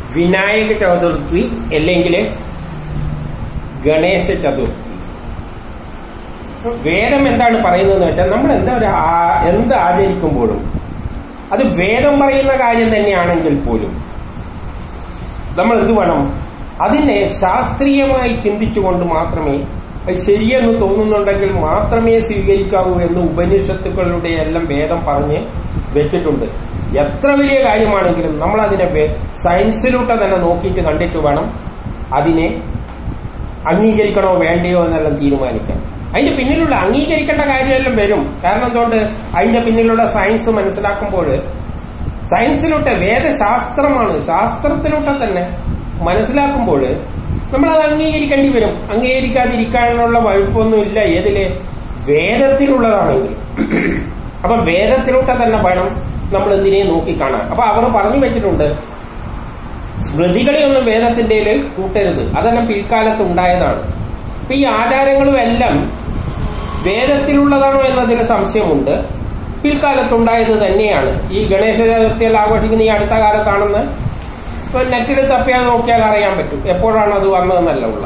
വിനായക ചതുർത്ഥി അല്ലെങ്കിൽ ഗണേശ ചതുർത്ഥി വേദം എന്താണ് പറയുന്നതെന്ന് വെച്ചാൽ നമ്മൾ എന്താ ഒരു ആ- എന്ത് ആചരിക്കുമ്പോഴും അത് വേദം പറയുന്ന കാര്യം തന്നെയാണെങ്കിൽ പോലും നമ്മൾ എന്ത് വേണം അതിനെ ശാസ്ത്രീയമായി ചിന്തിച്ചുകൊണ്ട് മാത്രമേ അത് ശരിയെന്ന് തോന്നുന്നുണ്ടെങ്കിൽ മാത്രമേ സ്വീകരിക്കാവൂ എന്ന് ഉപനിഷത്തുക്കളുടെ എല്ലാം വേദം പറഞ്ഞ് വെച്ചിട്ടുണ്ട് എത്ര വലിയ കാര്യമാണെങ്കിലും നമ്മൾ അതിനെ വേ- സയൻസിലൂടെ തന്നെ നോക്കിയിട്ട് കണ്ടിട്ട് വേണം അതിനെ അംഗീകരിക്കണോ വേണ്ടയോ എന്നെല്ലാം തീരുമാനിക്കാൻ അതിന്റെ പിന്നിലുള്ള അംഗീകരിക്കേണ്ട കാര്യമെല്ലാം വരും കാരണം എന്തുകൊണ്ട് അതിന്റെ പിന്നിലുള്ള സയൻസ് മനസ്സിലാക്കുമ്പോൾ സയൻസിലൂടെ വേദശാസ്ത്രമാണ് ശാസ്ത്രത്തിലൂടെ തന്നെ മനസ്സിലാക്കുമ്പോൾ നമ്മൾ അത് അംഗീകരിക്കേണ്ടി വരും അംഗീകരിക്കാതിരിക്കാനുള്ള വകുപ്പൊന്നുമില്ല ഏതില് വേദത്തിലുള്ളതാണെങ്കിൽ അപ്പൊ വേദത്തിലൂടെ തന്നെ വേണം നമ്മൾ എന്തിനെ നോക്കിക്കാണാൻ അപ്പൊ അവർ പറഞ്ഞു വെച്ചിട്ടുണ്ട് സ്മൃതികളെയൊന്നും വേദത്തിന്റെ കൂട്ടരുത് അതെല്ലാം പിൽക്കാലത്ത് ഉണ്ടായതാണ് അപ്പൊ ഈ ആചാരങ്ങളും എല്ലാം വേദത്തിലുള്ളതാണോ എന്നതിൽ സംശയമുണ്ട് പിൽക്കാലത്തുണ്ടായത് തന്നെയാണ് ഈ ഗണേശ ചതുർത്ഥിയെല്ലാം ആഘോഷിക്കുന്ന ഈ അടുത്ത കാലത്താണെന്ന് ഇപ്പൊ നെറ്റിൽ തപ്പിയാൽ നോക്കിയാൽ അറിയാൻ പറ്റും എപ്പോഴാണ് അത് വന്നതെന്നല്ല ഉള്ള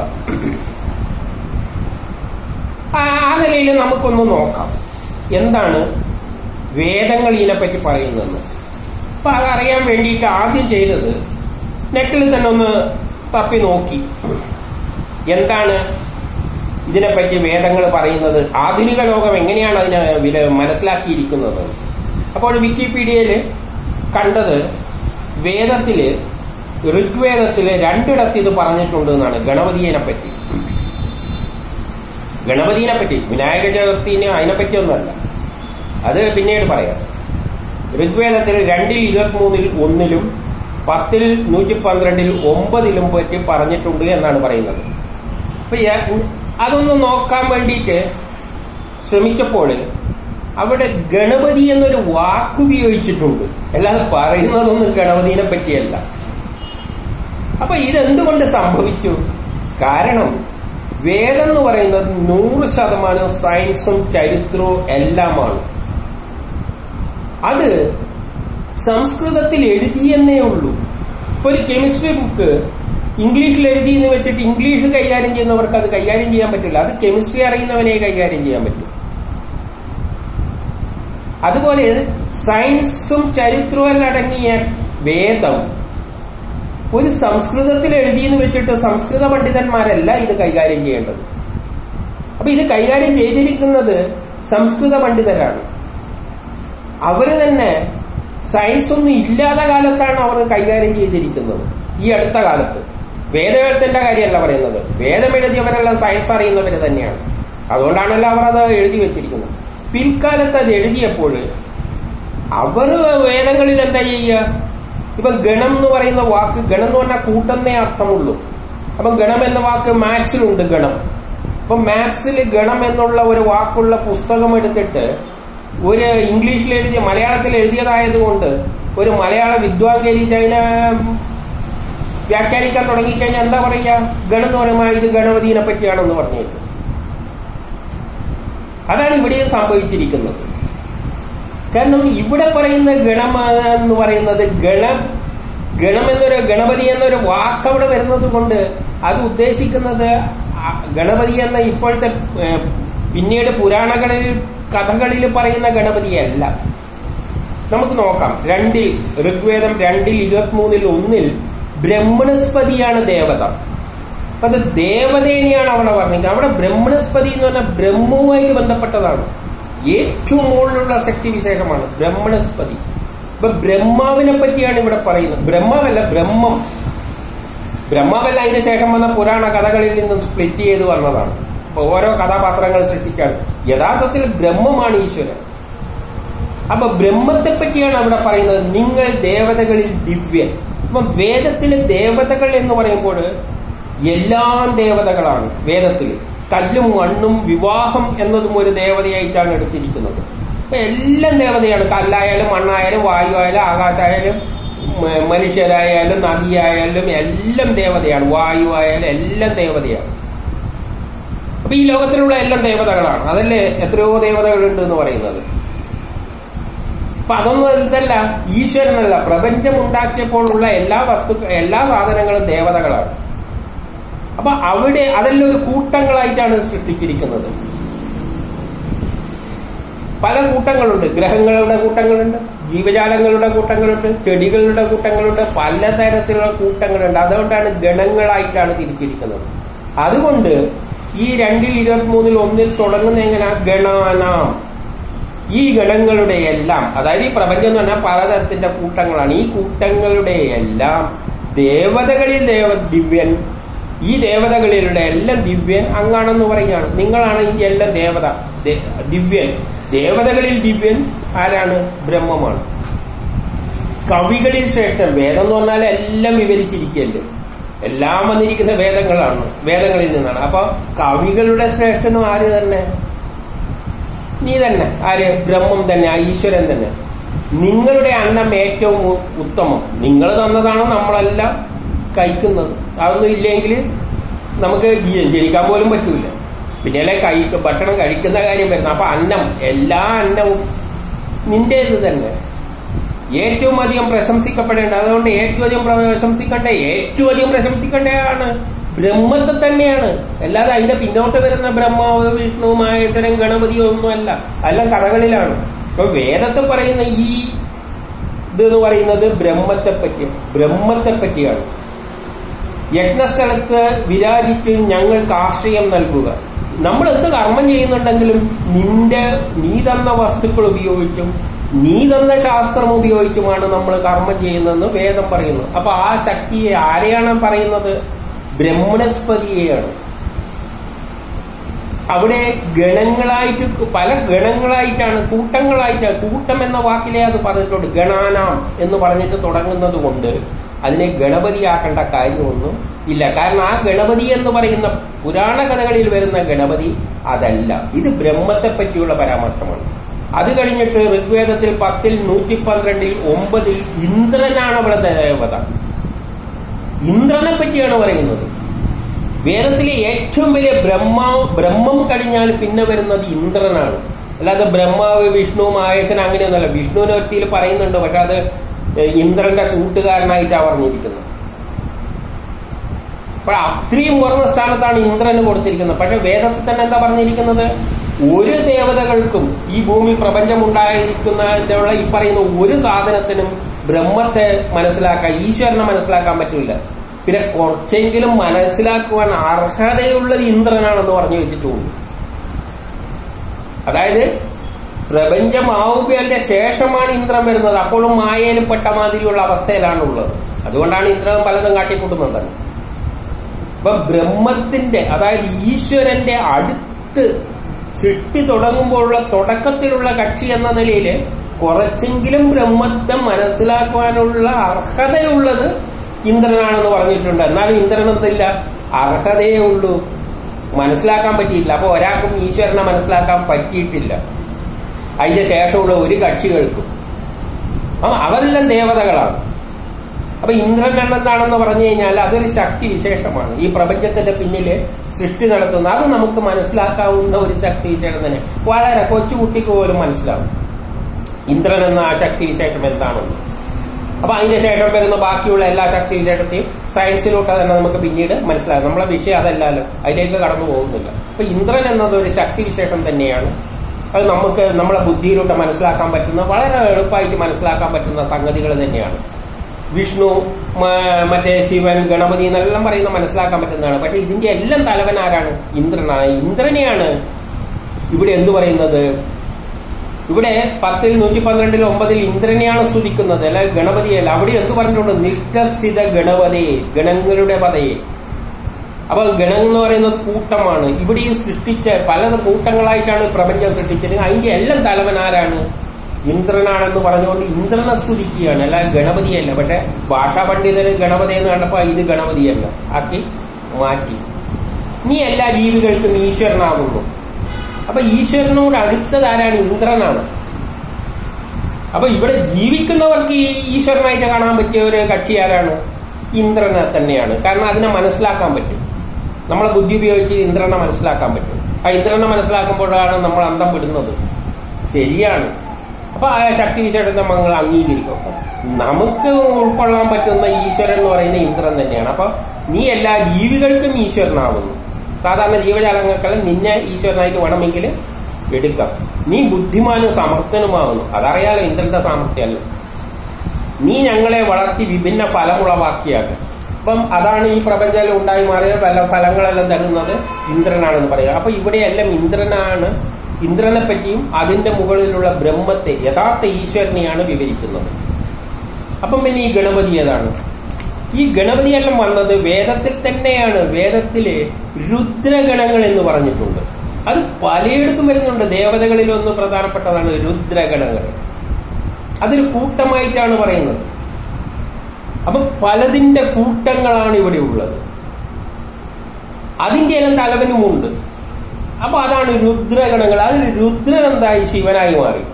ആ ആ നിലയിൽ നമുക്കൊന്ന് നോക്കാം എന്താണ് വേദങ്ങൾ ഇതിനെപ്പറ്റി പറയുന്നതെന്ന് അപ്പൊ അതറിയാൻ വേണ്ടിയിട്ട് ആദ്യം ചെയ്തത് നെറ്റിൽ തന്നെ ഒന്ന് തപ്പി നോക്കി എന്താണ് ഇതിനെപ്പറ്റി വേദങ്ങൾ പറയുന്നത് ആധുനിക ലോകം എങ്ങനെയാണ് അതിനെ വില- മനസ്സിലാക്കിയിരിക്കുന്നത് അപ്പോൾ വിക്കിപീഡിയയിൽ കണ്ടത് വേദത്തില് ഋഗ്വേദത്തില് രണ്ടിടത്ത് ഇത് പറഞ്ഞിട്ടുണ്ട് എന്നാണ് ഗണപതിയെ പറ്റി ഗണപതിനെ പറ്റി വിനായക ചതുർത്ഥിനെ അതിനെപ്പറ്റി ഒന്നല്ല അത് പിന്നീട് പറയാം ഋഗ്വേദത്തിൽ രണ്ടിൽ ഇരുപത്തിമൂന്നിൽ ഒന്നിലും പത്തിൽ നൂറ്റി പന്ത്രണ്ടിൽ ഒമ്പതിലും പറ്റി പറഞ്ഞിട്ടുണ്ട് എന്നാണ് പറയുന്നത് അപ്പൊ ഞാൻ അതൊന്ന് നോക്കാൻ വേണ്ടിയിട്ട് ശ്രമിച്ചപ്പോൾ അവിടെ ഗണപതി എന്നൊരു വാക്ക് ഉപയോഗിച്ചിട്ടുണ്ട് അല്ലാതെ പറയുന്നതൊന്നും ഗണപതിനെ പറ്റിയല്ല അപ്പൊ ഇതെന്തുകൊണ്ട് സംഭവിച്ചു കാരണം വേദം എന്ന് പറയുന്നത് നൂറ് ശതമാനം സയൻസും ചരിത്രവും എല്ലാമാണ് അത് സംസ്കൃതത്തിൽ എഴുതിയെന്നേ ഉള്ളൂ ഇപ്പൊ ഒരു കെമിസ്ട്രി ബുക്ക് ഇംഗ്ലീഷിൽ എഴുതി എന്ന് വെച്ചിട്ട് ഇംഗ്ലീഷ് കൈകാര്യം ചെയ്യുന്നവർക്ക് അത് കൈകാര്യം ചെയ്യാൻ പറ്റില്ല അത് കെമിസ്ട്രി അറിയുന്നവനെ കൈകാര്യം ചെയ്യാൻ പറ്റും അതുപോലെ സയൻസും ചരിത്രവും എല്ലാം അടങ്ങിയ വേദം ഒരു സംസ്കൃതത്തിൽ എഴുതിയെന്ന് വെച്ചിട്ട് സംസ്കൃത പണ്ഡിതന്മാരല്ല ഇത് കൈകാര്യം ചെയ്യേണ്ടത് അപ്പൊ ഇത് കൈകാര്യം ചെയ്തിരിക്കുന്നത് സംസ്കൃത പണ്ഡിതരാണ് അവര് തന്നെ സയൻസ് ഒന്നും ഇല്ലാത്ത കാലത്താണ് അവർ കൈകാര്യം ചെയ്തിരിക്കുന്നത് ഈ അടുത്ത കാലത്ത് വേദത്തിന്റെ കാര്യമല്ല പറയുന്നത് വേദം എഴുതിയവരെല്ലാം സയൻസ് അറിയുന്നവര് തന്നെയാണ് അതുകൊണ്ടാണല്ലോ അവർ അത് എഴുതി വെച്ചിരിക്കുന്നത് പിൽക്കാലത്ത് അത് എഴുതിയപ്പോൾ അവർ വേദങ്ങളിൽ എന്താ ചെയ്യുക ഇപ്പൊ ഗണം എന്ന് പറയുന്ന വാക്ക് ഗണം എന്ന് പറഞ്ഞാൽ കൂട്ടെന്നേ അർത്ഥമുള്ളൂ അപ്പൊ ഗണം എന്ന വാക്ക് മാത്സിലുണ്ട് ഗണം അപ്പൊ മാത്സിൽ ഗണം എന്നുള്ള ഒരു വാക്കുള്ള പുസ്തകം എടുത്തിട്ട് ഒരു ഇംഗ്ലീഷിൽ എഴുതിയ മലയാളത്തിൽ എഴുതിയതായതുകൊണ്ട് ഒരു മലയാള വിദ്വാൻ കയറിയിട്ട് അതിനെ വ്യാഖ്യാനിക്കാൻ തുടങ്ങിക്കഴിഞ്ഞാൽ എന്താ പറയുക ഗണം എന്ന് പറയുമ്പോൾ ഇത് ഗണപതിനെ പറ്റിയാണെന്ന് പറഞ്ഞേക്കും അതാണ് ഇവിടെയും സംഭവിച്ചിരിക്കുന്നത് കാരണം ഇവിടെ പറയുന്ന ഗണം എന്ന് പറയുന്നത് ഗണം ഗണം എന്നൊരു ഗണപതി എന്നൊരു വാക്ക് അവിടെ വരുന്നത് കൊണ്ട് അത് ഉദ്ദേശിക്കുന്നത് ആ ഗണപതി എന്ന ഇപ്പോഴത്തെ ഏ, പിന്നീട് പുരാണങ്ങളിൽ കഥകളിൽ പറയുന്ന ഗണപതിയല്ല നമുക്ക് നോക്കാം രണ്ടിൽ ഋഗ്വേദം രണ്ടിൽ ഇരുപത്തിമൂന്നിൽ ഒന്നിൽ ബ്രഹ്മണസ്പതിയാണ് ദേവത അപ്പൊ അത് ദേവതേനെയാണ് അവിടെ പറഞ്ഞത് അവിടെ ബ്രഹ്മണസ്പതി എന്ന് പറഞ്ഞാൽ ബ്രഹ്മവുമായിട്ട് ബന്ധപ്പെട്ടതാണ് ഏറ്റവും മുകളിലുള്ള ശക്തി വിശേഷമാണ് ബ്രഹ്മണസ്പതി ഇപ്പൊ ബ്രഹ്മാവിനെ പറ്റിയാണ് ഇവിടെ പറയുന്നത് ബ്രഹ്മാവല്ല ബ്രഹ്മം ബ്രഹ്മാവല്ല അതിന് ശേഷം വന്ന പുരാണ കഥകളിൽ നിന്നും സ്പ്ലിറ്റ് ചെയ്ത് വന്നതാണ് അപ്പൊ ഓരോ കഥാപാത്രങ്ങൾ സൃഷ്ടിക്കാണ് യഥാർത്ഥത്തിൽ ബ്രഹ്മമാണ് ഈശ്വരൻ അപ്പൊ ബ്രഹ്മത്തെ പറ്റിയാണ് അവിടെ പറയുന്നത് നിങ്ങൾ ദേവതകളിൽ ദിവ്യൻ അപ്പൊ വേദത്തിലെ ദേവതകൾ എന്ന് പറയുമ്പോൾ എല്ലാം ദേവതകളാണ് വേദത്തിൽ കല്ലും മണ്ണും വിവാഹം എന്നതും ഒരു ദേവതയായിട്ടാണ് എടുത്തിരിക്കുന്നത് അപ്പൊ എല്ലാം ദേവതയാണ് കല്ലായാലും മണ്ണായാലും വായു ആയാലും ആകാശമായാലും മ- മനുഷ്യരായാലും നദിയായാലും എല്ലാം ദേവതയാണ് വായു ആയാലും എല്ലാം ദേവതയാണ് അപ്പൊ ഈ ലോകത്തിലുള്ള എല്ലാം ദേവതകളാണ് അതല്ലേ എത്രയോ ദേവതകളുണ്ട് എന്ന് പറയുന്നത് അപ്പൊ അതൊന്നും എന്തല്ല ഈശ്വരനല്ല പ്രപഞ്ചം ഉണ്ടാക്കിയപ്പോഴുള്ള എല്ലാ വസ്തു എല്ലാ സാധനങ്ങളും ദേവതകളാണ് അപ്പൊ അവിടെ അതെല്ലാം ഒരു കൂട്ടങ്ങളായിട്ടാണ് സൃഷ്ടിച്ചിരിക്കുന്നത് പല കൂട്ടങ്ങളുണ്ട് ഗ്രഹങ്ങളുടെ കൂട്ടങ്ങളുണ്ട് ജീവജാലങ്ങളുടെ കൂട്ടങ്ങളുണ്ട് ചെടികളുടെ കൂട്ടങ്ങളുണ്ട് പലതരത്തിലുള്ള കൂട്ടങ്ങളുണ്ട് അതുകൊണ്ടാണ് ഗണങ്ങളായിട്ടാണ് തിരിച്ചിരിക്കുന്നത് അതുകൊണ്ട് ഈ രണ്ടിൽ ഇരുപത്തിമൂന്നിൽ ഒന്നിൽ തുടങ്ങുന്ന എങ്ങനെ ഗണാനാം ഈ ഗണങ്ങളുടെ എല്ലാം അതായത് ഈ പ്രപഞ്ചം എന്ന് പറഞ്ഞാൽ പലതരത്തിന്റെ കൂട്ടങ്ങളാണ് ഈ കൂട്ടങ്ങളുടെ എല്ലാം ദേവതകളിൽ ദേവ ദിവ്യൻ ഈ ദേവതകളിലുള്ള എല്ലാം ദിവ്യൻ അങ്ങാണെന്ന് പറയുകയാണ് നിങ്ങളാണ് ഈ എല്ലാം ദേവത ദേ- ദിവ്യൻ ദേവതകളിൽ ദിവ്യൻ ആരാണ് ബ്രഹ്മമാണ് കവികളിൽ ശ്രേഷ്ഠൻ വേദം എന്ന് പറഞ്ഞാൽ എല്ലാം വിവരിച്ചിരിക്കുകയല്ലേ എല്ലാം വന്നിരിക്കുന്ന വേദങ്ങളാണ് വേദങ്ങളിൽ നിന്നാണ് അപ്പൊ കവികളുടെ ശ്രേഷ്ഠനും ആര് തന്നെ നീ തന്നെ ആര് ബ്രഹ്മം തന്നെ ആ ഈശ്വരൻ തന്നെ നിങ്ങളുടെ അന്നം ഏറ്റവും ഉ- ഉത്തമം നിങ്ങൾ തന്നതാണ് നമ്മളെല്ലാം കഴിക്കുന്നത് അതൊന്നും ഇല്ലെങ്കിൽ നമുക്ക് ജി- ജനിക്കാൻ പോലും പറ്റൂല പിന്നെ അല്ലെ കൈ ഭക്ഷണം കഴിക്കുന്ന കാര്യം വരുന്നത് അപ്പൊ അന്നം എല്ലാ അന്നവും നിന്റേത് തന്നെ ഏറ്റവും അധികം പ്രശംസിക്കപ്പെടേണ്ട അതുകൊണ്ട് ഏറ്റവും അധികം പ്രശംസിക്കേണ്ട ഏറ്റവും അധികം പ്രശംസിക്കേണ്ടതാണ് ബ്രഹ്മത്തെ തന്നെയാണ് അല്ലാതെ അതിന്റെ പിന്നോട്ട് വരുന്ന ബ്രഹ്മാവ് വിഷ്ണു മഹേശ്വരൻ ഗണപതി ഒന്നുമല്ല എല്ലാം കഥകളിലാണ് അപ്പൊ വേദത്തെ പറയുന്ന ഈ ഇത് എന്ന് പറയുന്നത് ബ്രഹ്മത്തെ പറ്റി ബ്രഹ്മത്തെ പറ്റിയാണ് യജ്ഞസ്ഥലത്ത് വിരാജിച്ച് ഞങ്ങൾക്ക് ആശ്രയം നൽകുക നമ്മൾ എന്ത് കർമ്മം ചെയ്യുന്നുണ്ടെങ്കിലും നിന്റെ നീ തന്ന വസ്തുക്കൾ ഉപയോഗിച്ചും നീ തന്ന ശാസ്ത്രം ഉപയോഗിച്ചുമാണ് നമ്മൾ കർമ്മം ചെയ്യുന്നതെന്ന് വേദം പറയുന്നു അപ്പൊ ആ ശക്തിയെ ആരെയാണ് പറയുന്നത് ബ്രഹ്മണസ്പതിയെയാണ് അവിടെ ഗണങ്ങളായിട്ട് പല ഗണങ്ങളായിട്ടാണ് കൂട്ടങ്ങളായിട്ടാണ് കൂട്ടം എന്ന വാക്കിലേ അത് പറഞ്ഞിട്ടുണ്ട് ഗണാനാം എന്ന് പറഞ്ഞിട്ട് തുടങ്ങുന്നത് കൊണ്ട് അതിനെ ഗണപതിയാക്കേണ്ട കാര്യമൊന്നും ഇല്ല കാരണം ആ ഗണപതി എന്ന് പറയുന്ന പുരാണ കഥകളിൽ വരുന്ന ഗണപതി അതല്ല ഇത് ബ്രഹ്മത്തെ പറ്റിയുള്ള പരാമർശമാണ് അത് കഴിഞ്ഞിട്ട് ഋഗ്വേദത്തിൽ പത്തിൽ നൂറ്റി പന്ത്രണ്ടിൽ ഒമ്പതിൽ ഇന്ദ്രനാണ് അവിടെ ദേവത ഇന്ദ്രനെ പറ്റിയാണ് പറയുന്നത് വേദത്തിലെ ഏറ്റവും വലിയ ബ്രഹ്മ ബ്രഹ്മം കഴിഞ്ഞാൽ പിന്നെ വരുന്നത് ഇന്ദ്രനാണ് അല്ലാതെ ബ്രഹ്മാവ് വിഷ്ണു മഹേശൻ അങ്ങനെയൊന്നുമല്ല വിഷ്ണുവിനെ ഒറ്റയിൽ പറയുന്നുണ്ട് പക്ഷെ അത് ഇന്ദ്രന്റെ കൂട്ടുകാരനായിട്ടാണ് പറഞ്ഞിരിക്കുന്നത് അപ്പൊ അത്രയും ഉയർന്ന സ്ഥാനത്താണ് ഇന്ദ്രന് കൊടുത്തിരിക്കുന്നത് പക്ഷെ വേദത്തിൽ തന്നെ എന്താ പറഞ്ഞിരിക്കുന്നത് ഒരു ദേവതകൾക്കും ഈ ഭൂമി പ്രപഞ്ചം ഉണ്ടായിരിക്കുന്ന ഈ പറയുന്ന ഒരു സാധനത്തിനും ബ്രഹ്മത്തെ മനസ്സിലാക്കാൻ ഈശ്വരനെ മനസ്സിലാക്കാൻ പറ്റില്ല പിന്നെ കുറച്ചെങ്കിലും മനസ്സിലാക്കുവാൻ അർഹതയുള്ളത് ഇന്ദ്രനാണെന്ന് പറഞ്ഞു വെച്ചിട്ടുണ്ട് അതായത് പ്രപഞ്ചമാവുകയന്റെ ശേഷമാണ് ഇന്ദ്രൻ വരുന്നത് അപ്പോഴും മായയിൽ പെട്ട മാതിരിയുള്ള അവസ്ഥയിലാണ് ഉള്ളത് അതുകൊണ്ടാണ് ഇന്ദ്രൻ പലതും കാട്ടിക്കൂട്ടുന്നത് അപ്പൊ ബ്രഹ്മത്തിന്റെ അതായത് ഈശ്വരന്റെ അടുത്ത് സൃഷ്ടി തുടങ്ങുമ്പോഴുള്ള തുടക്കത്തിലുള്ള കക്ഷി എന്ന നിലയിൽ കുറച്ചെങ്കിലും ബ്രഹ്മത്തെ മനസ്സിലാക്കുവാനുള്ള അർഹതയുള്ളത് ഇന്ദ്രനാണെന്ന് പറഞ്ഞിട്ടുണ്ട് എന്നാലും ഇന്ദ്രൻ എന്തില്ല അർഹതയേ ഉള്ളൂ മനസ്സിലാക്കാൻ പറ്റിയില്ല അപ്പൊ ഒരാൾക്കും ഈശ്വരനെ മനസ്സിലാക്കാൻ പറ്റിയിട്ടില്ല അതിന്റെ ശേഷമുള്ള ഒരു കക്ഷികൾക്കും ആ അവരെല്ലാം ദേവതകളാണ് അപ്പൊ ഇന്ദ്രൻ എന്താണെന്ന് പറഞ്ഞു കഴിഞ്ഞാൽ അതൊരു ശക്തി വിശേഷമാണ് ഈ പ്രപഞ്ചത്തിന്റെ പിന്നില് സൃഷ്ടി നടത്തുന്ന അത് നമുക്ക് മനസ്സിലാക്കാവുന്ന ഒരു ശക്തി വിശേഷം തന്നെ വളരെ കൊച്ചുകുട്ടിക്ക് പോലും മനസ്സിലാവും ഇന്ദ്രൻ എന്ന ആ ശക്തി വിശേഷം എന്താണെന്ന് അപ്പൊ അതിന്റെ ശേഷം വരുന്ന ബാക്കിയുള്ള എല്ലാ ശക്തി വിശേഷത്തെയും സയൻസിലോട്ട് തന്നെ നമുക്ക് പിന്നീട് മനസ്സിലാകും നമ്മളെ വിഷയം അതല്ലല്ലോ അതിലേക്ക് കടന്നു പോകുന്നില്ല അപ്പൊ ഇന്ദ്രൻ എന്നത് ഒരു ശക്തി വിശേഷം തന്നെയാണ് അത് നമുക്ക് നമ്മളെ ബുദ്ധിയിലൂടെ മനസ്സിലാക്കാൻ പറ്റുന്ന വളരെ എളുപ്പമായിട്ട് മനസ്സിലാക്കാൻ പറ്റുന്ന സംഗതികൾ തന്നെയാണ് വിഷ്ണു മ- മറ്റേ ശിവൻ ഗണപതി എന്നെല്ലാം പറയുന്ന മനസ്സിലാക്കാൻ പറ്റുന്നതാണ് പക്ഷെ ഇതിന്റെ എല്ലാം തലവൻ ആരാണ് ഇന്ദ്രനാണ് ഇന്ദ്രനെയാണ് ഇവിടെ എന്തു പറയുന്നത് ഇവിടെ പത്തിൽ നൂറ്റി പന്ത്രണ്ടിൽ ഒമ്പതിൽ ഇന്ദ്രനെയാണ് സ്തുതിക്കുന്നത് അല്ല ഗണപതിയല്ല അവിടെ എന്ത് പറഞ്ഞിട്ടുണ്ട് നിഷ്ഠസിത ഗണപതയെ ഗണങ്ങളുടെ പതയെ അപ്പൊ ഗണം എന്ന് പറയുന്നത് കൂട്ടമാണ് ഇവിടെ ഈ സൃഷ്ടിച്ച പല കൂട്ടങ്ങളായിട്ടാണ് പ്രപഞ്ചം സൃഷ്ടിച്ചത് അതിന്റെ എല്ലാം തലവൻ ആരാണ് ഇന്ദ്രനാണെന്ന് പറഞ്ഞുകൊണ്ട് ഇന്ദ്രനെ സ്തുതിക്കുകയാണ് അല്ല ഗണപതിയല്ല പക്ഷെ ഭാഷാ പണ്ഡിതര് ഗണപതി എന്ന് കണ്ടപ്പോ ഇത് ഗണപതിയല്ല ആക്കി മാറ്റി നീ എല്ലാ ജീവികൾക്കും ഈശ്വരനാകുന്നു അപ്പൊ ഈശ്വരനോട് അടുത്തത് ആരാണ് ഇന്ദ്രനാണ് അപ്പൊ ഇവിടെ ജീവിക്കുന്നവർക്ക് ഈ ഈശ്വരനായിട്ട് കാണാൻ പറ്റിയ ഒരു കക്ഷി ആരാണ് ഇന്ദ്രനെ തന്നെയാണ് കാരണം അതിനെ മനസ്സിലാക്കാൻ പറ്റും നമ്മളെ ബുദ്ധി ഉപയോഗിച്ച് ഇന്ദ്രനെ മനസ്സിലാക്കാൻ പറ്റും ആ ഇന്ദ്രനെ മനസ്സിലാക്കുമ്പോഴാണ് നമ്മൾ അന്തം വിടുന്നത് ശരിയാണ് അപ്പൊ ആ ശക്തി വിശേഷം നമ്മൾ അംഗീകരിക്കും അപ്പൊ നമുക്ക് ഉൾക്കൊള്ളാൻ പറ്റുന്ന ഈശ്വരൻ എന്ന് പറയുന്ന ഇന്ദ്രൻ തന്നെയാണ് അപ്പൊ നീ എല്ലാ ജീവികൾക്കും ഈശ്വരനാവുന്നു സാധാരണ ജീവജാലങ്ങൾക്കെല്ലാം നിന്നെ ഈശ്വരനായിട്ട് വേണമെങ്കിൽ എടുക്കാം നീ ബുദ്ധിമാനും സമർത്ഥനുമാവുന്നു അതറിയാലോ ഇന്ദ്രന്റെ സാമർത്ഥ്യമല്ല നീ ഞങ്ങളെ വളർത്തി വിഭിന്ന ഫലമുളവാക്കിയാക്കുക അപ്പം അതാണ് ഈ പ്രപഞ്ചത്തിൽ ഉണ്ടായി മാറിയ പല ഫലങ്ങളെല്ലാം തരുന്നത് ഇന്ദ്രനാണെന്ന് പറയുക അപ്പൊ ഇവിടെയെല്ലാം ഇന്ദ്രനാണ് ഇന്ദ്രനെ പറ്റിയും അതിന്റെ മുകളിലുള്ള ബ്രഹ്മത്തെ യഥാർത്ഥ ഈശ്വരനെയാണ് വിവരിക്കുന്നത് അപ്പം പിന്നെ ഈ ഗണപതി ഏതാണ് ഈ ഗണപതിയെല്ലാം വന്നത് വേദത്തിൽ തന്നെയാണ് വേദത്തിലെ രുദ്രഗണങ്ങൾ എന്ന് പറഞ്ഞിട്ടുണ്ട് അത് പലയിടത്തും വരുന്നുണ്ട് ദേവതകളിൽ ഒന്ന് പ്രധാനപ്പെട്ടതാണ് രുദ്രഗണങ്ങൾ അതൊരു കൂട്ടമായിട്ടാണ് പറയുന്നത് അപ്പൊ പലതിന്റെ കൂട്ടങ്ങളാണ് ഇവിടെ ഉള്ളത് അതിന്റെ എല്ലാം തലവനുമുണ്ട് അപ്പൊ അതാണ് രുദ്രഗണങ്ങൾ അതിൽ രുദ്രൻ എന്തായി ശിവനായി മാറി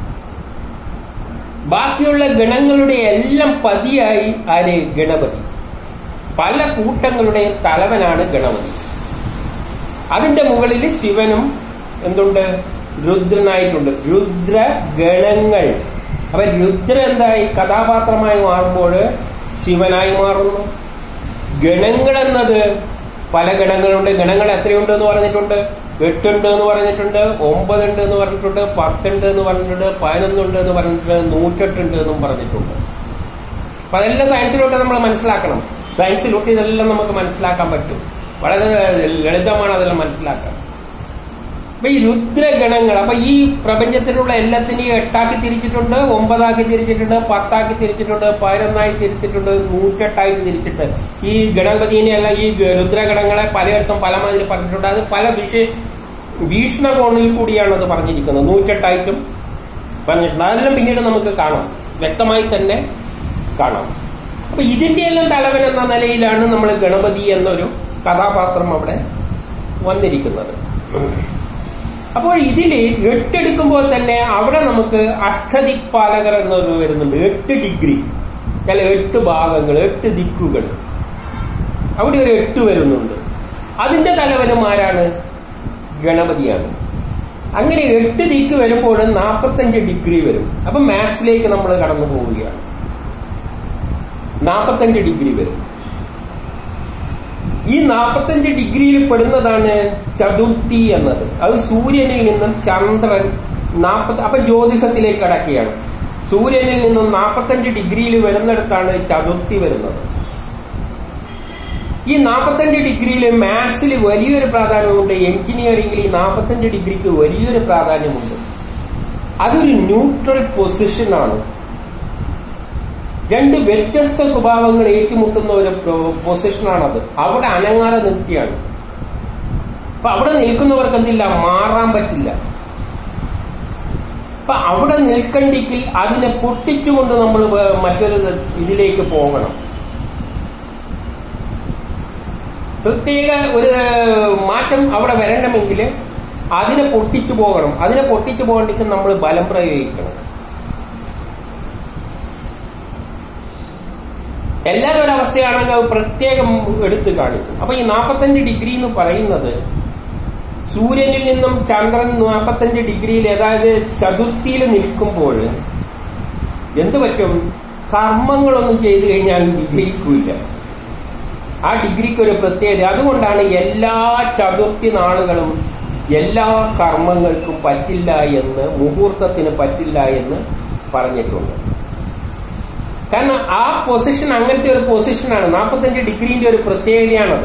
ബാക്കിയുള്ള ഗണങ്ങളുടെ എല്ലാം പതിയായി ആര് ഗണപതി പല കൂട്ടങ്ങളുടെയും തലവനാണ് ഗണപതി അതിന്റെ മുകളിൽ ശിവനും എന്തുണ്ട് രുദ്രനായിട്ടുണ്ട് രുദ്ര ഗണങ്ങൾ അപ്പൊ രുദ്ര എന്തായി കഥാപാത്രമായി മാറുമ്പോൾ ശിവനായി മാറുന്നു ഗണങ്ങൾ എന്നത് പല ഗണങ്ങളുണ്ട് ഗണങ്ങൾ എത്രയുണ്ട് എന്ന് പറഞ്ഞിട്ടുണ്ട് എട്ടുണ്ട് എന്ന് പറഞ്ഞിട്ടുണ്ട് ഒമ്പതുണ്ട് എന്ന് പറഞ്ഞിട്ടുണ്ട് പത്തുണ്ട് എന്ന് പറഞ്ഞിട്ടുണ്ട് പതിനൊന്നുണ്ട് എന്ന് പറഞ്ഞിട്ടുണ്ട് നൂറ്റെട്ടുണ്ട് എന്നും പറഞ്ഞിട്ടുണ്ട് അപ്പൊ അതെല്ലാം സയൻസിലോട്ട് നമ്മൾ മനസ്സിലാക്കണം സയൻസിലോട്ട് ഇതെല്ലാം നമുക്ക് മനസ്സിലാക്കാൻ പറ്റും വളരെ ലളിതമാണ് അതെല്ലാം മനസ്സിലാക്കാൻ അപ്പൊ ഈ രുദ്രഗണങ്ങൾ അപ്പൊ ഈ പ്രപഞ്ചത്തിലുള്ള എല്ലാത്തിനെയും എട്ടാക്കി തിരിച്ചിട്ടുണ്ട് ഒമ്പതാക്കി തിരിച്ചിട്ടുണ്ട് പത്താക്കി തിരിച്ചിട്ടുണ്ട് പതിനൊന്നായി തിരിച്ചിട്ടുണ്ട് നൂറ്റെട്ടായി തിരിച്ചിട്ട് ഈ ഗണപതിനെ അല്ല ഈ രുദ്രഗണങ്ങളെ പലയിടത്തും പല മാതിരി പറഞ്ഞിട്ടുണ്ട് അത് പല വിഷയ വീക്ഷണകോണിൽ കൂടിയാണ് അത് പറഞ്ഞിരിക്കുന്നത് നൂറ്റെട്ടായിട്ടും പറഞ്ഞിട്ടുണ്ട് അതെല്ലാം പിന്നീട് നമുക്ക് കാണാം വ്യക്തമായി തന്നെ കാണാം അപ്പൊ ഇതിന്റെ എല്ലാം തലവൻ എന്ന നിലയിലാണ് നമ്മൾ ഗണപതി എന്നൊരു കഥാപാത്രം അവിടെ വന്നിരിക്കുന്നത് അപ്പോൾ ഇതിൽ എട്ടെടുക്കുമ്പോൾ തന്നെ അവിടെ നമുക്ക് അഷ്ടദിക്പാലകർ എന്നൊരു വരുന്നുണ്ട് എട്ട് ഡിഗ്രി അല്ല എട്ട് ഭാഗങ്ങൾ എട്ട് ദിക്കുകൾ അവിടെ ഒരു എട്ട് വരുന്നുണ്ട് അതിന്റെ തലവനും ആരാണ് ഗണപതിയാണ് അങ്ങനെ എട്ട് ദിക്ക് വരുമ്പോൾ നാൽപ്പത്തഞ്ച് ഡിഗ്രി വരും അപ്പൊ മാത്സിലേക്ക് നമ്മൾ കടന്നു പോവുകയാണ് നാൽപ്പത്തഞ്ച് ഡിഗ്രി വരും ഈ നാൽപ്പത്തഞ്ച് ഡിഗ്രിയിൽ പെടുന്നതാണ് ചതുർത്ഥി എന്നത് അത് സൂര്യനിൽ നിന്നും ചന്ദ്രൻ നാൽപ്പത്തി അപ്പൊ ജ്യോതിഷത്തിലേക്ക് കടക്കുകയാണ് സൂര്യനിൽ നിന്നും നാൽപ്പത്തഞ്ച് ഡിഗ്രിയിൽ വരുന്നിടത്താണ് ചതുർത്ഥി വരുന്നത് ഈ നാൽപ്പത്തഞ്ച് ഡിഗ്രിയിൽ മാത്സിൽ വലിയൊരു പ്രാധാന്യമുണ്ട് എഞ്ചിനീയറിംഗിൽ ഈ നാൽപ്പത്തഞ്ച് ഡിഗ്രിക്ക് വലിയൊരു പ്രാധാന്യമുണ്ട് അതൊരു ന്യൂട്രൽ പൊസിഷനാണ് രണ്ട് വ്യത്യസ്ത സ്വഭാവങ്ങൾ ഏറ്റുമുട്ടുന്ന ഒരു പൊസിഷനാണത് അവിടെ അനങ്ങാതെ നിൽക്കുകയാണ് അപ്പൊ അവിടെ നിൽക്കുന്നവർക്ക് എന്തില്ല മാറാൻ പറ്റില്ല അപ്പൊ അവിടെ നിൽക്കണ്ടെങ്കിൽ അതിനെ പൊട്ടിച്ചുകൊണ്ട് നമ്മൾ മറ്റൊരു ഇതിലേക്ക് പോകണം പ്രത്യേക ഒരു മാറ്റം അവിടെ വരണമെങ്കിൽ അതിനെ പൊട്ടിച്ചു പോകണം അതിനെ പൊട്ടിച്ചു പോകണ്ടെങ്കിൽ നമ്മൾ ബലം പ്രയോഗിക്കണം എല്ലാവരും ഒരവസ്ഥയാണെങ്കിൽ അത് പ്രത്യേകം എടുത്തു കാണിക്കും അപ്പൊ ഈ നാൽപ്പത്തഞ്ച് ഡിഗ്രി എന്ന് പറയുന്നത് സൂര്യനിൽ നിന്നും ചന്ദ്രൻ നാൽപ്പത്തഞ്ച് ഡിഗ്രിയിൽ അതായത് ചതുർത്ഥിയിൽ നിൽക്കുമ്പോൾ എന്ത് പറ്റും കർമ്മങ്ങളൊന്നും ചെയ്തു കഴിഞ്ഞാൽ വിജയിക്കൂല ആ ഡിഗ്രിക്ക് ഒരു പ്രത്യേകത അതുകൊണ്ടാണ് എല്ലാ ചതുർത്ഥി നാളുകളും എല്ലാ കർമ്മങ്ങൾക്കും പറ്റില്ല എന്ന് മുഹൂർത്തത്തിന് പറ്റില്ല എന്ന് പറഞ്ഞിട്ടുണ്ട് കാരണം ആ പൊസിഷൻ അങ്ങനത്തെ ഒരു പൊസിഷനാണ് നാൽപ്പത്തഞ്ച് ഡിഗ്രീന്റെ ഒരു പ്രത്യേകതയാണത്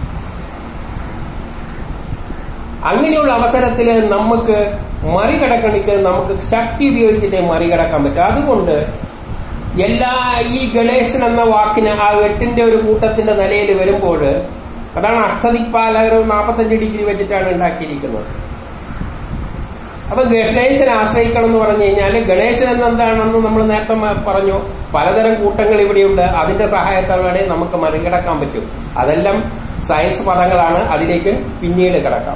അങ്ങനെയുള്ള അവസരത്തിൽ നമുക്ക് മറികടക്കണിക്ക് നമുക്ക് ശക്തി ഉപയോഗിച്ചിട്ടേ മറികടക്കാൻ പറ്റും അതുകൊണ്ട് എല്ലാ ഈ ഗണേശൻ എന്ന വാക്കിന് ആ എട്ടിന്റെ ഒരു കൂട്ടത്തിന്റെ നിലയിൽ വരുമ്പോൾ അതാണ് അഷ്ടദിക്പാലകർ നാൽപ്പത്തഞ്ച് ഡിഗ്രി വെച്ചിട്ടാണ് ഉണ്ടാക്കിയിരിക്കുന്നത് അപ്പൊ ഗണേശനെ ആശ്രയിക്കണം എന്ന് പറഞ്ഞു കഴിഞ്ഞാൽ ഗണേശൻ എന്നെന്താണെന്ന് നമ്മൾ നേരത്തെ പറഞ്ഞു പലതരം കൂട്ടങ്ങൾ ഇവിടെയുണ്ട് അതിന്റെ സഹായത്തോടെ നമുക്ക് മറികടക്കാൻ പറ്റും അതെല്ലാം സയൻസ് പദങ്ങളാണ് അതിലേക്ക് പിന്നീട് കിടക്കാം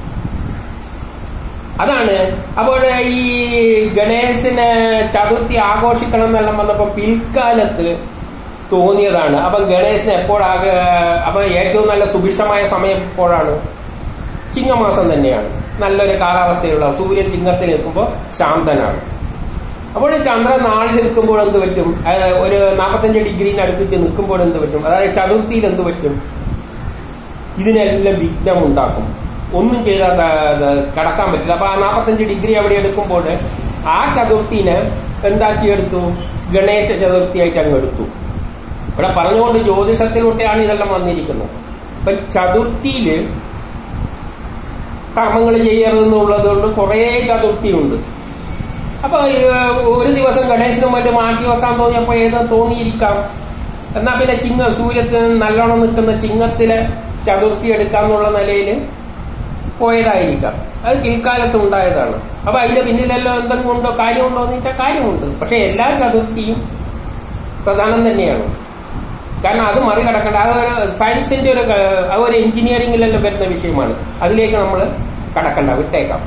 അതാണ് അപ്പോൾ ഈ ഗണേശന് ചതുർത്ഥി ആഘോഷിക്കണം എന്നെല്ലാം വന്നപ്പോ പിൽക്കാലത്ത് തോന്നിയതാണ് അപ്പം ഗണേശന് എപ്പോഴാക അപ്പൊ ഏറ്റവും നല്ല സുഭിക്ഷമായ സമയം എപ്പോഴാണ് ചിങ്ങമാസം തന്നെയാണ് നല്ലൊരു കാലാവസ്ഥയുള്ള സൂര്യൻ ചിങ്ങത്തിൽ നിൽക്കുമ്പോൾ ശാന്തനാണ് അപ്പോൾ ചന്ദ്രൻ നാളിൽ നിൽക്കുമ്പോൾ എന്ത് പറ്റും അതായത് ഒരു നാൽപ്പത്തഞ്ച് ഡിഗ്രീന് അടുപ്പിച്ച് നിൽക്കുമ്പോൾ എന്ത് പറ്റും അതായത് ചതുർത്ഥിയിൽ എന്ത് പറ്റും ഇതിനെല്ലാം വിഘ്നം ഉണ്ടാക്കും ഒന്നും ചെയ്താൽ ത- ത- കടക്കാൻ പറ്റില്ല അപ്പൊ ആ നാൽപ്പത്തഞ്ച് ഡിഗ്രി അവിടെ എടുക്കുമ്പോൾ ആ ചതുർത്ഥിനെ എന്താക്കിയെടുത്തു ഗണേശ ചതുർത്ഥിയായിട്ട് അങ്ങ് എടുത്തു ഇവിടെ പറഞ്ഞുകൊണ്ട് ജ്യോതിഷത്തിലൂടെയാണ് ഇതെല്ലാം വന്നിരിക്കുന്നത് അപ്പൊ ചതുർത്ഥിയില് കർമ്മങ്ങൾ ചെയ്യരുതെന്നുള്ളത് കൊണ്ട് കുറേ ചതുർത്ഥിയുണ്ട് അപ്പൊ ഏഹ്, ഒരു ദിവസം ഗണേശനും മറ്റും മാറ്റി വെക്കാൻ തോന്നിയപ്പോ ഏതോ തോന്നിയിരിക്കാം എന്നാ പിന്നെ ചിങ്ങ സൂര്യത്തിന് നല്ലോണം നിൽക്കുന്ന ചിങ്ങത്തിലെ ചതുർത്ഥി എടുക്കാന്നുള്ള നിലയിൽ പോയതായിരിക്കാം അത് പിൽക്കാലത്ത് ഉണ്ടായതാണ് അപ്പൊ അതിന്റെ പിന്നിലെല്ലാം എന്തെങ്കിലും ഉണ്ടോ കാര്യമുണ്ടോ എന്ന് വെച്ചാൽ കാര്യമുണ്ട് പക്ഷെ എല്ലാ ചതുർത്ഥിയും പ്രധാനം തന്നെയാണ് കാരണം അത് മറികടക്കേണ്ട അത് ഒരു സയൻസിന്റെ ഒരു ക- അത് ഒരു എഞ്ചിനീയറിംഗിലെല്ലാം വരുന്ന വിഷയമാണ് അതിലേക്ക് നമ്മൾ കടക്കണ്ട വിട്ടേക്കാം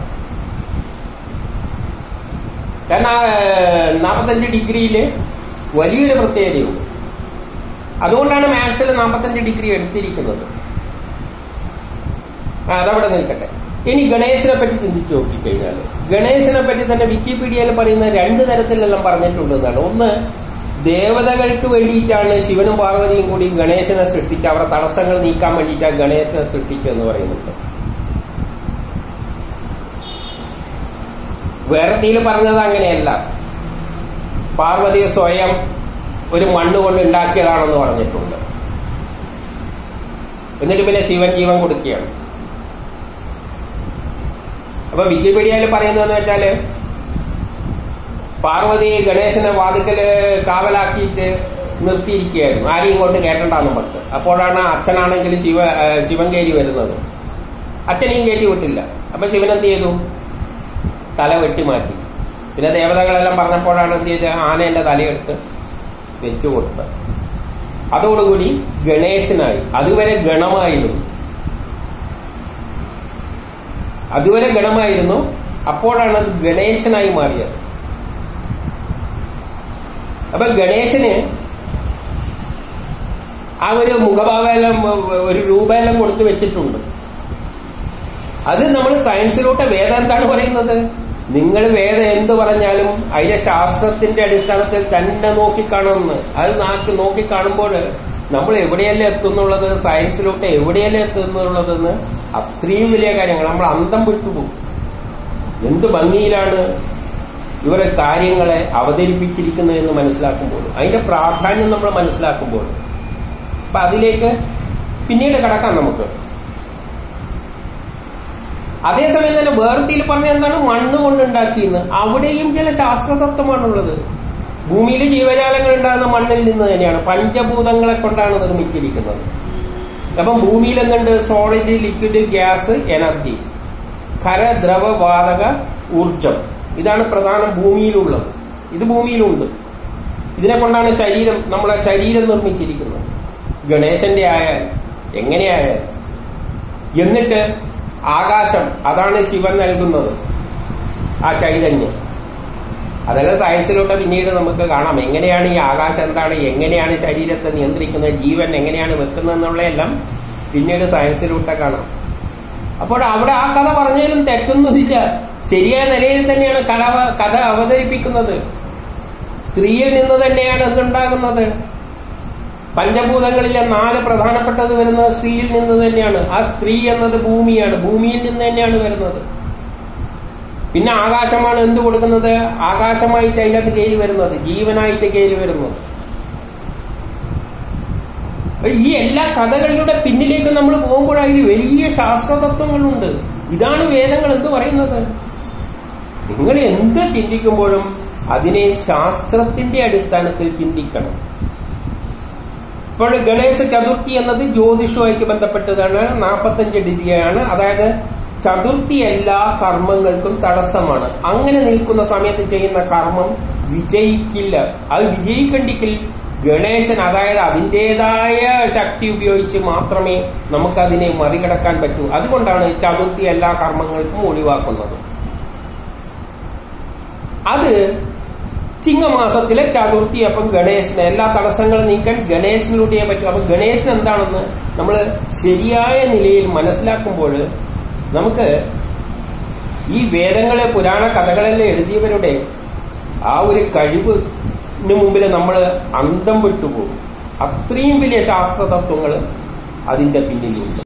കാരണം ആ നാൽപ്പത്തഞ്ച് ഡിഗ്രിയിൽ വലിയൊരു പ്രത്യേകതയുണ്ട് അതുകൊണ്ടാണ് മാത്സിൽ നാൽപ്പത്തഞ്ച് ഡിഗ്രി എടുത്തിരിക്കുന്നത് ആ, അതവിടെ നിൽക്കട്ടെ ഇനി ഗണേശനെ പറ്റി ചിന്തിച്ചു നോക്കിക്കഴിഞ്ഞാൽ ഗണേശനെ പറ്റി തന്നെ വിക്കിപീഡിയയിൽ പറയുന്ന രണ്ട് തരത്തിലെല്ലാം പറഞ്ഞിട്ടുണ്ട് എന്നാണ് ഒന്ന് ദേവതകൾക്ക് വേണ്ടിയിട്ടാണ് ശിവനും പാർവതിയും കൂടി ഗണേശനെ സൃഷ്ടിച്ച് അവരുടെ തടസ്സങ്ങൾ നീക്കാൻ വേണ്ടിയിട്ടാണ് ഗണേശനെ സൃഷ്ടിച്ചതെന്ന് പറയുന്നുണ്ട് വേറെത്തിയിൽ പറഞ്ഞത് അങ്ങനെയല്ല പാർവതി സ്വയം ഒരു മണ്ണ് കൊണ്ട് ഉണ്ടാക്കിയതാണെന്ന് പറഞ്ഞിട്ടുണ്ട് എന്നിട്ട് പിന്നെ ശിവൻ ജീവൻ കൊടുക്കുകയാണ് അപ്പൊ വിക്കിപീഡിയയിൽ പറയുന്നതെന്ന് വെച്ചാല് പാർവതി ഗണേശനെ വാതിക്കല് കാവലാക്കിയിട്ട് നിർത്തിയിരിക്കുകയായിരുന്നു ആരെയും ഇങ്ങോട്ട് കേട്ടണ്ടെന്ന് പറഞ്ഞത് അപ്പോഴാണ് അച്ഛനാണെങ്കിൽ ശിവ ആ, ശിവൻ കയറി വരുന്നത് അച്ഛനെയും കയറ്റി വിട്ടില്ല അപ്പൊ ശിവൻ എന്ത് ചെയ്തു തല വെട്ടി മാറ്റി പിന്നെ ദേവതകളെല്ലാം പറഞ്ഞപ്പോഴാണ് എന്ത് ചെയ്തത് ആനേന്റെ തലയെടുത്ത് വെച്ചു കൊടുത്തത് അതോടുകൂടി ഗണേശനായി അതുവരെ ഗണമായിരുന്നു അതുവരെ ഗണമായിരുന്നു അപ്പോഴാണ് അത് ഗണേശനായി മാറിയത് അപ്പൊ ഗണേശന് ആ ഒരു മുഖഭാവമെല്ലാം ഒരു രൂപമെല്ലാം കൊടുത്തു വെച്ചിട്ടുണ്ട് അത് നമ്മൾ സയൻസിലൂടെ വേദം എന്താണ് പറയുന്നത് നിങ്ങൾ വേദം എന്ത് പറഞ്ഞാലും അതിന്റെ ശാസ്ത്രത്തിന്റെ അടിസ്ഥാനത്തിൽ തന്നെ നോക്കിക്കാണുമെന്ന് അത് നാക്ക് നോക്കിക്കാണുമ്പോൾ നമ്മൾ എവിടെയല്ലേ എത്തുന്നുള്ളത് സയൻസിലൂടെ എവിടെയല്ലേ എത്തുന്നുള്ളതെന്ന് അത്രയും വലിയ കാര്യങ്ങൾ നമ്മൾ അന്തം വിട്ടുപോകും എന്ത് ഭംഗിയിലാണ് ഇവരെ കാര്യങ്ങളെ അവതരിപ്പിച്ചിരിക്കുന്നത് എന്ന് മനസ്സിലാക്കുമ്പോൾ അതിന്റെ പ്രാധാന്യം നമ്മൾ മനസ്സിലാക്കുമ്പോൾ അപ്പൊ അതിലേക്ക് പിന്നീട് കടക്കാം നമുക്ക് അതേസമയം തന്നെ വേർത്തിയിൽ പറഞ്ഞ എന്താണ് മണ്ണ് കൊണ്ടുണ്ടാക്കിയെന്ന് അവിടെയും ചില ശാസ്ത്രതത്വമാണുള്ളത് ഭൂമിയിൽ ജീവജാലങ്ങൾ ഉണ്ടാകുന്ന മണ്ണിൽ നിന്ന് തന്നെയാണ് പഞ്ചഭൂതങ്ങളെ കൊണ്ടാണ് നിർമ്മിച്ചിരിക്കുന്നത് അപ്പം ഭൂമിയിൽ എന്തുണ്ട് സോളിഡ് ലിക്വിഡ് ഗ്യാസ് എനർജി ഖര ദ്രവ വാതക ഊർജം ഇതാണ് പ്രധാനം ഭൂമിയിലുള്ളത് ഇത് ഭൂമിയിലുണ്ട് ഇതിനെ കൊണ്ടാണ് ശരീരം നമ്മളെ ശരീരം നിർമ്മിച്ചിരിക്കുന്നത് ഗണേശന്റെ ആയാൽ എങ്ങനെയായാൽ എന്നിട്ട് ആകാശം അതാണ് ശിവൻ നൽകുന്നത് ആ ചൈതന്യം അതെല്ലാം സയൻസിലൂടെ പിന്നീട് നമുക്ക് കാണാം എങ്ങനെയാണ് ഈ ആകാശം എന്താണ് എങ്ങനെയാണ് ശരീരത്തെ നിയന്ത്രിക്കുന്നത് ജീവൻ എങ്ങനെയാണ് വെക്കുന്നത് എന്നുള്ളതെല്ലാം പിന്നീട് സയൻസിലൂടെ കാണാം അപ്പോൾ അവിടെ ആ കഥ പറഞ്ഞാലും തെറ്റൊന്നുമില്ല ശരിയായ നിലയിൽ തന്നെയാണ് കഥ കഥ അവതരിപ്പിക്കുന്നത് സ്ത്രീയിൽ നിന്ന് തന്നെയാണ് എന്തുണ്ടാകുന്നത് പഞ്ചഭൂതങ്ങളിലെ നാല് പ്രധാനപ്പെട്ടത് വരുന്നത് സ്ത്രീയിൽ നിന്ന് തന്നെയാണ് ആ സ്ത്രീ എന്നത് ഭൂമിയാണ് ഭൂമിയിൽ നിന്ന് തന്നെയാണ് വരുന്നത് പിന്നെ ആകാശമാണ് എന്ത് കൊടുക്കുന്നത് ആകാശമായിട്ട് അതിനകത്ത് കയറി വരുന്നത് ജീവനായിട്ട് കയറി വരുന്നത് അപ്പൊ ഈ എല്ലാ കഥകളിലൂടെ പിന്നിലേക്ക് നമ്മൾ പോകുമ്പോൾ അതിൽ വലിയ ശാസ്ത്രതത്വങ്ങളുണ്ട് ഇതാണ് വേദങ്ങൾ എന്ത് പറയുന്നത് നിങ്ങൾ എന്ത് ചിന്തിക്കുമ്പോഴും അതിനെ ശാസ്ത്രത്തിന്റെ അടിസ്ഥാനത്തിൽ ചിന്തിക്കണം ഇപ്പോൾ ഗണേശ ചതുർത്ഥി എന്നത് ജ്യോതിഷവുമായിട്ട് ബന്ധപ്പെട്ടതാണ് നാൽപ്പത്തഞ്ച് ഡിഗ്രിയാണ് അതായത് ചതുർത്ഥി എല്ലാ കർമ്മങ്ങൾക്കും തടസ്സമാണ് അങ്ങനെ നിൽക്കുന്ന സമയത്ത് ചെയ്യുന്ന കർമ്മം വിജയിക്കില്ല അത് വിജയിക്കണ്ടെങ്കിൽ ഗണേശൻ അതായത് അതിൻ്റെതായ ശക്തി ഉപയോഗിച്ച് മാത്രമേ നമുക്കതിനെ മറികടക്കാൻ പറ്റൂ അതുകൊണ്ടാണ് ചതുർത്ഥി എല്ലാ കർമ്മങ്ങൾക്കും ഒഴിവാക്കുന്നത് അത് ചിങ്ങമാസത്തിലെ ചതുർത്ഥി അപ്പം ഗണേശന് എല്ലാ തടസ്സങ്ങളും നീക്കാൻ ഗണേശനിലൂടെയേ പറ്റും അപ്പൊ ഗണേശൻ എന്താണെന്ന് നമ്മൾ ശരിയായ നിലയിൽ മനസ്സിലാക്കുമ്പോൾ നമുക്ക് ഈ വേദങ്ങളെ പുരാണ കഥകളെല്ലാം എഴുതിയവരുടെ ആ ഒരു കഴിവിന് മുമ്പിൽ നമ്മൾ അന്തം വിട്ടുപോകും അത്രയും വലിയ ശാസ്ത്രതത്വങ്ങൾ അതിന്റെ പിന്നിലുണ്ട്